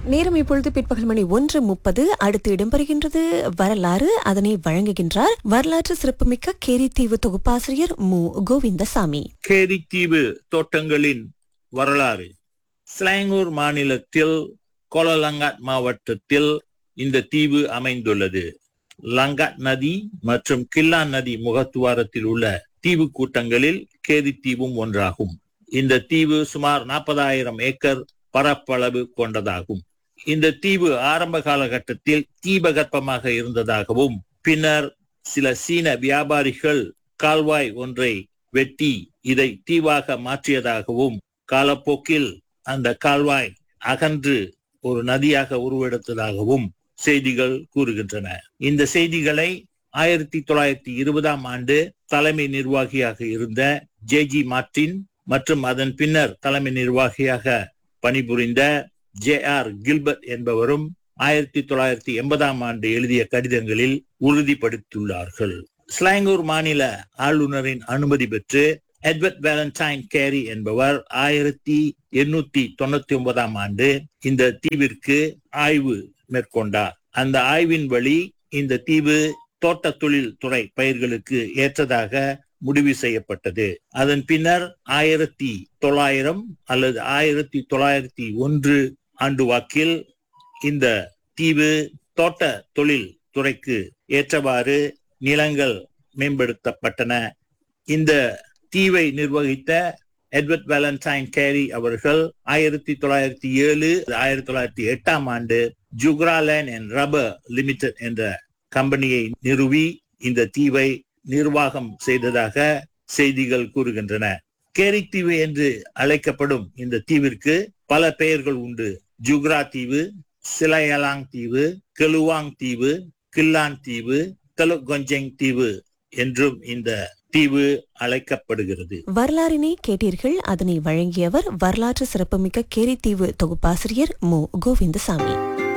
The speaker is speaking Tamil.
நேரம் இப்பொழுது பிற்பகல் மணி ஒன்று முப்பது அடுத்து இடம்பெறுகின்றது வரலாறு அதனை வழங்குகின்றார் வரலாற்று சிறப்புமிக்க கேரித்தீவு தொகுப்பாசிரியர் மு கோவிந்தசாமி கேரித்தீவு தோட்டங்களின் வரலாறு ஸ்லாங்கூர் மாநிலத்தில் கோலலங்காட் மாவட்டத்தில் இந்த தீவு அமைந்துள்ளது லங்காட் நதி மற்றும் கில்லான் நதி முகத்துவாரத்தில் உள்ள தீவு கூட்டங்களில் கேரித்தீவும் ஒன்றாகும் இந்த தீவு சுமார் நாற்பதாயிரம் ஏக்கர் பரப்பளவு கொண்டதாகும் இந்த தீவு ஆரம்ப காலகட்டத்தில் தீபகற்பமாக இருந்ததாகவும் பின்னர் சில சீன வியாபாரிகள் கால்வாய் ஒன்றை வெட்டி இதை தீவாக மாற்றியதாகவும் காலப்போக்கில் அந்த கால்வாய் அகன்று ஒரு நதியாக உருவெடுத்ததாகவும் செய்திகள் கூறுகின்றன இந்த செய்திகளை ஆயிரத்தி தொள்ளாயிரத்தி இருபதாம் ஆண்டு தலைமை நிர்வாகியாக இருந்த ஜே ஜி மார்டின் மற்றும் அதன் பின்னர் தலைமை நிர்வாகியாக பணிபுரிந்த ஜே ஆர் கில்பர்ட் என்பவரும் ஆயிரத்தி தொள்ளாயிரத்தி எண்பதாம் ஆண்டு எழுதிய கடிதங்களில் உறுதிப்படுத்தியுள்ளார்கள் ஸ்லாங்கூர் மாநில ஆளுநரின் அனுமதி பெற்று எட்வர்ட் வேலண்டைன் கேரி என்பவர் ஆயிரத்தி எண்ணூத்தி தொண்ணூத்தி ஒன்பதாம் ஆண்டு இந்த தீவிற்கு ஆய்வு மேற்கொண்டார் அந்த ஆய்வின் வழி இந்த தீவு தோட்ட தொழில் துறை பயிர்களுக்கு ஏற்றதாக முடிவு செய்யப்பட்டது அதன் பின்னர் ஆயிரத்தி தொள்ளாயிரம் அல்லது ஆயிரத்தி தொள்ளாயிரத்தி ஒன்று ஆண்டு வாக்கில் இந்த தீவு தோட்ட தொழில் துறைக்கு ஏற்றவாறு நிலங்கள் மேம்படுத்தப்பட்டன இந்த தீவை நிர்வகித்த எட்வர்ட் வேலண்டைன் கேரி அவர்கள் ஆயிரத்தி தொள்ளாயிரத்தி ஏழு ஆயிரத்தி தொள்ளாயிரத்தி எட்டாம் ஆண்டு ஜுக்ராலேண்ட் அண்ட் ரப்பர் லிமிடெட் என்ற கம்பெனியை நிறுவி இந்த தீவை நிர்வாகம் செய்ததாக செய்திகள் கூறுகின்றன கேரி தீவு என்று அழைக்கப்படும் இந்த தீவிற்கு பல பெயர்கள் உண்டு ஜுக்ரா தீவு சிலையலாங் தீவு கெலுவாங் தீவு கில்லான் தீவு கலுகொஞ்செங் தீவு என்றும் இந்த தீவு அழைக்கப்படுகிறது வரலாறினை கேட்டீர்கள் அதனை வழங்கியவர் வரலாற்று சிறப்புமிக்க கேரித்தீவு தொகுப்பாசிரியர் மு கோவிந்தசாமி